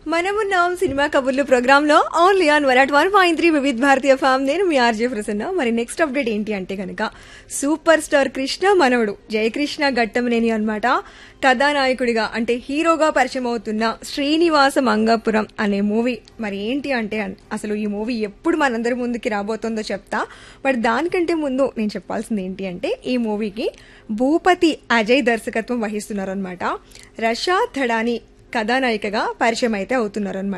మనమున్నాం సినిమా కబుర్లు ప్రోగ్రామ్ లో only on one at one point three Vividh Bharati FM నేను మీ ఆర్జే ప్రసన్న మరి నెక్స్ట్ అప్డేట్ ఏంటి అంటే కనుక సూపర్ స్టార్ కృష్ణ మనవడు జయకృష్ణ ఘట్టమనేని అన్నమాట కథానాయకుడిగా అంటే హీరోగా పరిచయం అవుతున్న శ్రీనివాస మంగాపురం అనే మూవీ మరి ఏంటి అంటే అన్- అసలు ఈ మూవీ ఎప్పుడు మనందరి ముందుకి రాబోతుందో చెప్తా బట్ దానికంటే ముందు నేను చెప్పాల్సింది ఏంటి అంటే ఈ మూవీకి భూపతి అజయ్ దర్శకత్వం వహిస్తున్నారు అనమాట రషా థడాని కథానాయికగా పరిచయం అయితే అవుతున్నారు